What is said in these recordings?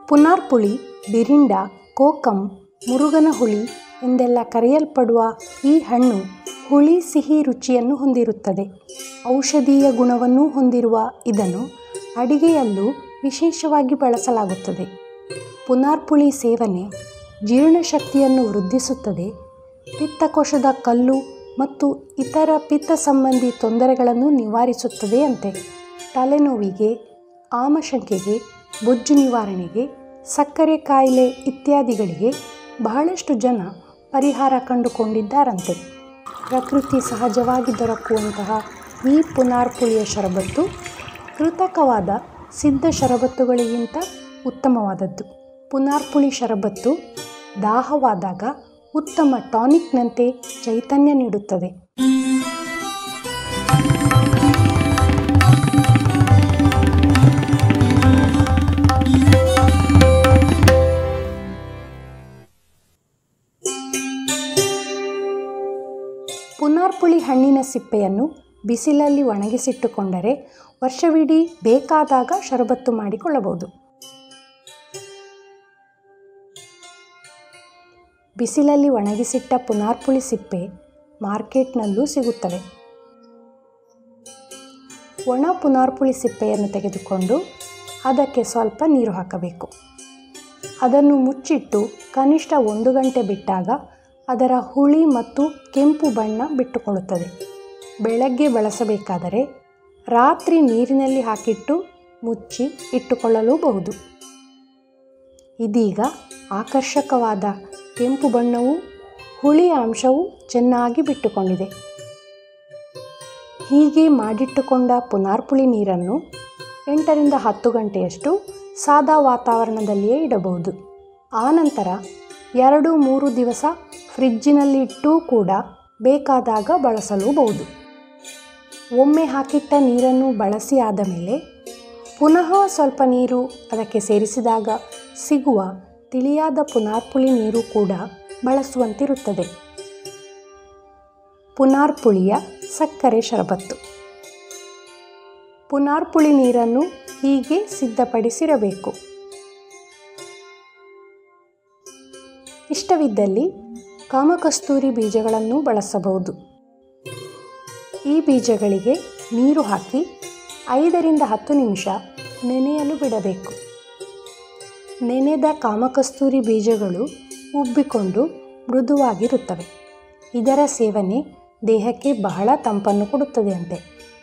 ಪುನಾರ್ಪುಳಿ ಬಿರಿಂಡ ಕೋಕಂ ಮುರುಗನ ಹುಳಿ ಎಂದೆಲ್ಲ ಕರೆಯಲ್ಪಡುವ ಈ ಹಣ್ಣು ಹುಳಿ ಸಿಹಿ ರುಚಿಯನ್ನು ಹೊಂದಿರುತ್ತದೆ ಔಷಧೀಯ ಗುಣವನ್ನೂ ಹೊಂದಿರುವ ಇದನ್ನು ಅಡಿಗೆಯಲ್ಲೂ ವಿಶೇಷವಾಗಿ ಬಳಸಲಾಗುತ್ತದೆ ಪುನಾರ್ಪುಳಿ ಸೇವನೆ ಜೀರ್ಣಶಕ್ತಿಯನ್ನು ವೃದ್ಧಿಸುತ್ತದೆ ಪಿತ್ತಕೋಶದ ಕಲ್ಲು ಮತ್ತು ಇತರ ಪಿತ್ತ ಸಂಬಂಧಿ ತೊಂದರೆಗಳನ್ನು ನಿವಾರಿಸುತ್ತದೆ ಅಂತೆ ತಲೆನೋವಿಗೆ ಆಮಶಂಕೆಗೆ ಬೊಜ್ಜು ನಿವಾರಣೆಗೆ ಸಕ್ಕರೆ ಕಾಯಿಲೆ ಇತ್ಯಾದಿಗಳಿಗೆ ಬಹಳಷ್ಟು ಜನ ಪರಿಹಾರ ಕಂಡುಕೊಂಡಿದ್ದಾರಂತೆ ಪ್ರಕೃತಿ ಸಹಜವಾಗಿ ದೊರಕುವಂತಹ ಈ ಪುನಾರ್ಪುಳಿಯ ಶರಬತ್ತು ಕೃತಕವಾದ ಸಿದ್ಧ ಶರಬತ್ತುಗಳಿಗಿಂತ ಉತ್ತಮವಾದದ್ದು ಪುನಾರ್ಪುಳಿ ಶರಬತ್ತು ದಾಹವಾದಾಗ ಉತ್ತಮ ಟಾನಿಕ್ನಂತೆ ಚೈತನ್ಯ ನೀಡುತ್ತದೆ ಪುನಾರ್ಪುಳಿ ಹಣ್ಣಿನ ಸಿಪ್ಪೆಯನ್ನು ಬಿಸಿಲಲ್ಲಿ ಒಣಗಿಸಿಟ್ಟುಕೊಂಡರೆ ವರ್ಷವಿಡೀ ಬೇಕಾದಾಗ ಶರಬತ್ತು ಮಾಡಿಕೊಳ್ಳಬಹುದು ಬಿಸಿಲಲ್ಲಿ ಒಣಗಿಸಿಟ್ಟ ಪುನಾರ್ಪುಳಿ ಸಿಪ್ಪೆ ಮಾರ್ಕೆಟ್ನಲ್ಲೂ ಸಿಗುತ್ತವೆ ಒಣ ಪುನಾರ್ಪುಳಿ ಸಿಪ್ಪೆಯನ್ನು ತೆಗೆದುಕೊಂಡು ಅದಕ್ಕೆ ಸ್ವಲ್ಪ ನೀರು ಹಾಕಬೇಕು ಅದನ್ನು ಮುಚ್ಚಿಟ್ಟು ಕನಿಷ್ಠ ಒಂದು ಗಂಟೆ ಬಿಟ್ಟಾಗ ಅದರ ಹುಳಿ ಮತ್ತು ಕೆಂಪು ಬಣ್ಣ ಬಿಟ್ಟುಕೊಳ್ಳುತ್ತದೆ ಬೆಳಗ್ಗೆ ಬಳಸಬೇಕಾದರೆ ರಾತ್ರಿ ನೀರಿನಲ್ಲಿ ಹಾಕಿಟ್ಟು ಮುಚ್ಚಿ ಇಟ್ಟುಕೊಳ್ಳಲೂಬಹುದು ಇದೀಗ ಆಕರ್ಷಕವಾದ ಕೆಂಪು ಬಣ್ಣವು ಹುಳಿಯ ಅಂಶವು ಚೆನ್ನಾಗಿ ಬಿಟ್ಟುಕೊಂಡಿದೆ ಹೀಗೆ ಮಾಡಿಟ್ಟುಕೊಂಡ ಪುನಾರ್ಪುಳಿ ನೀರನ್ನು ಎಂಟರಿಂದ ಹತ್ತು ಗಂಟೆಯಷ್ಟು ಸಾದಾ ವಾತಾವರಣದಲ್ಲಿಯೇ ಇಡಬಹುದು ಆನಂತರ ಎರಡು ಮೂರು ದಿವಸ ಫ್ರಿಜ್ಜಿನಲ್ಲಿ ಇಟ್ಟೂ ಕೂಡ ಬೇಕಾದಾಗ ಬಳಸಲೂಬಹುದು ಒಮ್ಮೆ ಹಾಕಿಟ್ಟ ನೀರನ್ನು ಬಳಸಿ ಆದ ಮೇಲೆ ಪುನಃ ಸ್ವಲ್ಪ ನೀರು ಅದಕ್ಕೆ ಸೇರಿಸಿದಾಗ ಸಿಗುವ ತಿಳಿಯಾದ ಪುನಾರ್ಪುಳಿ ನೀರು ಕೂಡ ಬಳಸುವಂತಿರುತ್ತದೆ ಪುನಾರ್ಪುಳಿಯ ಸಕ್ಕರೆ ಶರಬತ್ತು ಪುನಾರ್ಪುಳಿ ನೀರನ್ನು ಹೀಗೆ ಸಿದ್ಧಪಡಿಸಿರಬೇಕು ಇಷ್ಟವಿದ್ದಲ್ಲಿ ಕಾಮಕಸ್ತೂರಿ ಬೀಜಗಳನ್ನು ಬಳಸಬಹುದು ಈ ಬೀಜಗಳಿಗೆ ನೀರು ಹಾಕಿ ಐದರಿಂದ ಹತ್ತು ನಿಮಿಷ ನೆನೆಯಲು ಬಿಡಬೇಕು ನೆನೆದ ಕಾಮಕಸ್ತೂರಿ ಬೀಜಗಳು ಉಬ್ಬಿಕೊಂಡು ಮೃದುವಾಗಿರುತ್ತವೆ ಇದರ ಸೇವನೆ ದೇಹಕ್ಕೆ ಬಹಳ ತಂಪನ್ನು ಕೊಡುತ್ತದೆ ಅಂತೆ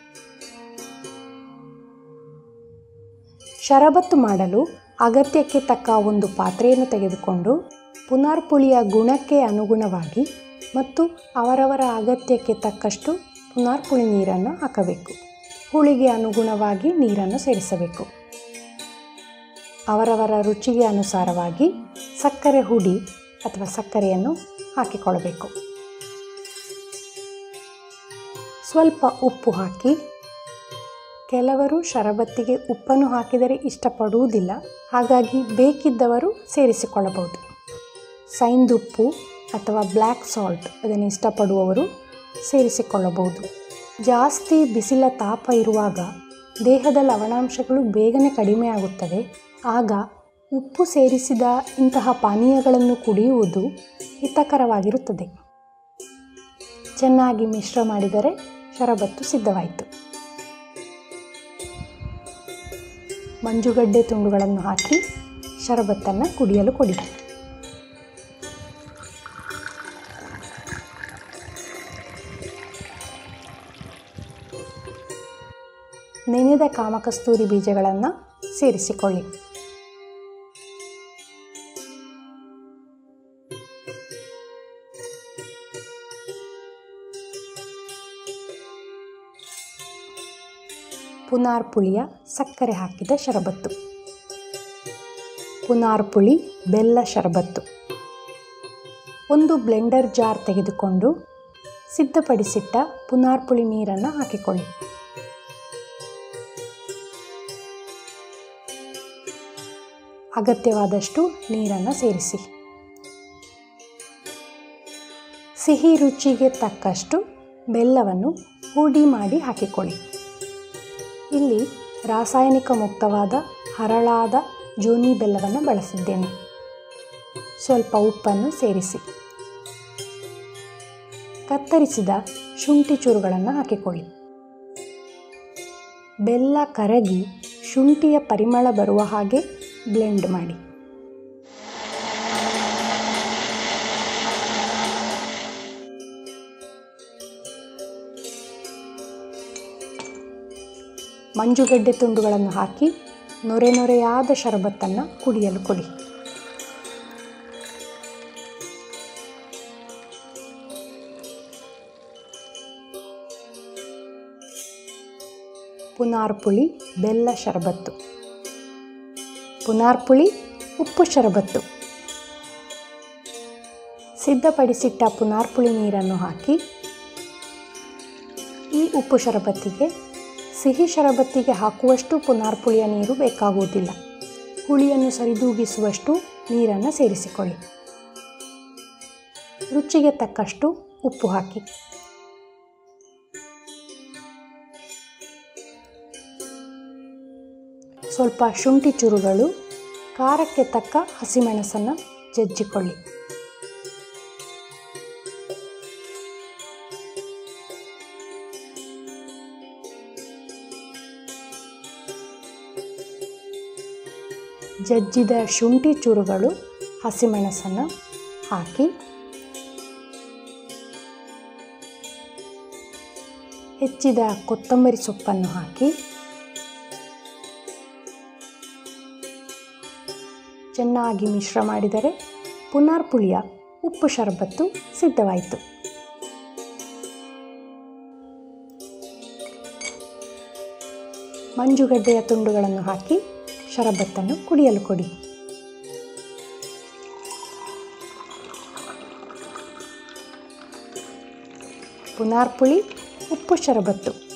ಶರಬತ್ತು ಮಾಡಲು ಅಗತ್ಯಕ್ಕೆ ತಕ್ಕ ಒಂದು ಪಾತ್ರೆಯನ್ನು ತೆಗೆದುಕೊಂಡು ಪುನಾರ್ಪುಳಿಯ ಗುಣಕ್ಕೆ ಅನುಗುಣವಾಗಿ ಮತ್ತು ಅವರವರ ಅಗತ್ಯಕ್ಕೆ ತಕ್ಕಷ್ಟು ಪುನಾರ್ಪುಳಿ ನೀರನ್ನು ಹಾಕಬೇಕು ಹುಳಿಗೆ ಅನುಗುಣವಾಗಿ ನೀರನ್ನು ಸೇರಿಸಬೇಕು ಅವರವರ ರುಚಿಗೆ ಅನುಸಾರವಾಗಿ ಸಕ್ಕರೆ ಹುಡಿ ಅಥವಾ ಸಕ್ಕರೆಯನ್ನು ಹಾಕಿಕೊಳ್ಳಬೇಕು ಸ್ವಲ್ಪ ಉಪ್ಪು ಹಾಕಿ ಕೆಲವರು ಶರಬತ್ತಿಗೆ ಉಪ್ಪನ್ನು ಹಾಕಿದರೆ ಇಷ್ಟಪಡುವುದಿಲ್ಲ ಹಾಗಾಗಿ ಬೇಕಿದ್ದವರು ಸೇರಿಸಿಕೊಳ್ಳಬಹುದು ಸೈಂದುಪ್ಪು ಅಥವಾ ಬ್ಲ್ಯಾಕ್ ಸಾಲ್ಟ್ ಅದನ್ನು ಇಷ್ಟಪಡುವವರು ಸೇರಿಸಿಕೊಳ್ಳಬಹುದು ಜಾಸ್ತಿ ಬಿಸಿಲ ತಾಪ ಇರುವಾಗ ದೇಹದ ಲವಣಾಂಶಗಳು ಬೇಗನೆ ಕಡಿಮೆ ಆಗುತ್ತವೆ ಆಗ ಉಪ್ಪು ಸೇರಿಸಿದ ಇಂತಹ ಪಾನೀಯಗಳನ್ನು ಕುಡಿಯುವುದು ಹಿತಕರವಾಗಿರುತ್ತದೆ ಚೆನ್ನಾಗಿ ಮಿಶ್ರ ಮಾಡಿದರೆ ಶರಬತ್ತು ಸಿದ್ಧವಾಯಿತು ಮಂಜುಗಡ್ಡೆ ತುಂಡುಗಳನ್ನು ಹಾಕಿ ಶರಬತ್ತನ್ನು ಕುಡಿಯಲು ಕೊಡಿ ನೆನೆದ ಕಾಮಕಸ್ತೂರಿ ಬೀಜಗಳನ್ನು ಸೇರಿಸಿಕೊಳ್ಳಿ ಪುನಾರ್ಪುಳಿಯ ಸಕ್ಕರೆ ಹಾಕಿದ ಶರಬತ್ತು ಪುನಾರ್ಪುಳಿ ಬೆಲ್ಲ ಶರಬತ್ತು ಒಂದು ಬ್ಲೆಂಡರ್ ಜಾರ್ ತೆಗೆದುಕೊಂಡು ಸಿದ್ಧಪಡಿಸಿಟ್ಟ ಪುನಾರ್ಪುಳಿ ನೀರನ್ನು ಹಾಕಿಕೊಳ್ಳಿ ಅಗತ್ಯವಾದಷ್ಟು ನೀರನ್ನು ಸೇರಿಸಿ ಸಿಹಿ ರುಚಿಗೆ ತಕ್ಕಷ್ಟು ಬೆಲ್ಲವನ್ನು ಹುಡಿ ಮಾಡಿ ಹಾಕಿಕೊಳ್ಳಿ ಇಲ್ಲಿ ರಾಸಾಯನಿಕ ಮುಕ್ತವಾದ ಹರಳಾದ ಜೋನಿ ಬೆಲ್ಲವನ್ನು ಬಳಸಿದ್ದೇನೆ ಸ್ವಲ್ಪ ಉಪ್ಪನ್ನು ಸೇರಿಸಿ ಕತ್ತರಿಸಿದ ಶುಂಠಿ ಚೂರುಗಳನ್ನು ಹಾಕಿಕೊಳ್ಳಿ ಬೆಲ್ಲ ಕರಗಿ ಶುಂಠಿಯ ಪರಿಮಳ ಬರುವ ಹಾಗೆ ಬ್ಲೆಂಡ್ ಮಾಡಿ ಮಂಜುಗಡ್ಡೆ ತುಂಡುಗಳನ್ನು ಹಾಕಿ ನೊರೆ ನೊರೆಯಾದ ಶರಬತ್ತನ್ನು ಕುಡಿಯಲು ಕೊಡಿ ಪುನಾರ್ಪುಳಿ ಬೆಲ್ಲ ಶರಬತ್ತು ಪುನಾರ್ಪುಳಿ ಉಪ್ಪು ಶರಬತ್ತು ಸಿದ್ಧಪಡಿಸಿಟ್ಟ ಪುನಾರ್ಪುಳಿ ನೀರನ್ನು ಹಾಕಿ ಈ ಉಪ್ಪು ಶರಬತ್ತಿಗೆ ಸಿಹಿ ಶರಬತ್ತಿಗೆ ಹಾಕುವಷ್ಟು ಪುನಾರ್ಪುಳಿಯ ನೀರು ಬೇಕಾಗುವುದಿಲ್ಲ ಹುಳಿಯನ್ನು ಸರಿದೂಗಿಸುವಷ್ಟು ನೀರನ್ನು ಸೇರಿಸಿಕೊಳ್ಳಿ ರುಚಿಗೆ ತಕ್ಕಷ್ಟು ಉಪ್ಪು ಹಾಕಿ ಸ್ವಲ್ಪ ಶುಂಠಿ ಚೂರುಗಳು ಖಾರಕ್ಕೆ ತಕ್ಕ ಹಸಿಮೆಣಸನ್ನು ಜಜ್ಜಿಕೊಳ್ಳಿ ಜಜ್ಜಿದ ಶುಂಠಿ ಚೂರುಗಳು ಹಸಿಮೆಣಸನ್ನು ಹಾಕಿ ಹೆಚ್ಚಿದ ಕೊತ್ತಂಬರಿ ಸೊಪ್ಪನ್ನು ಹಾಕಿ ಚೆನ್ನಾಗಿ ಮಿಶ್ರ ಮಾಡಿದರೆ ಪುನರ್ಪುಳಿಯ ಉಪ್ಪು ಶರಬತ್ತು ಸಿದ್ಧವಾಯಿತು ಮಂಜುಗಡ್ಡೆಯ ತುಂಡುಗಳನ್ನು ಹಾಕಿ ಶರಬತ್ತನ್ನು ಕುಡಿಯಲು ಕೊಡಿ ಪುನಾರ್ಪುಳಿ ಉಪ್ಪು ಶರಬತ್ತು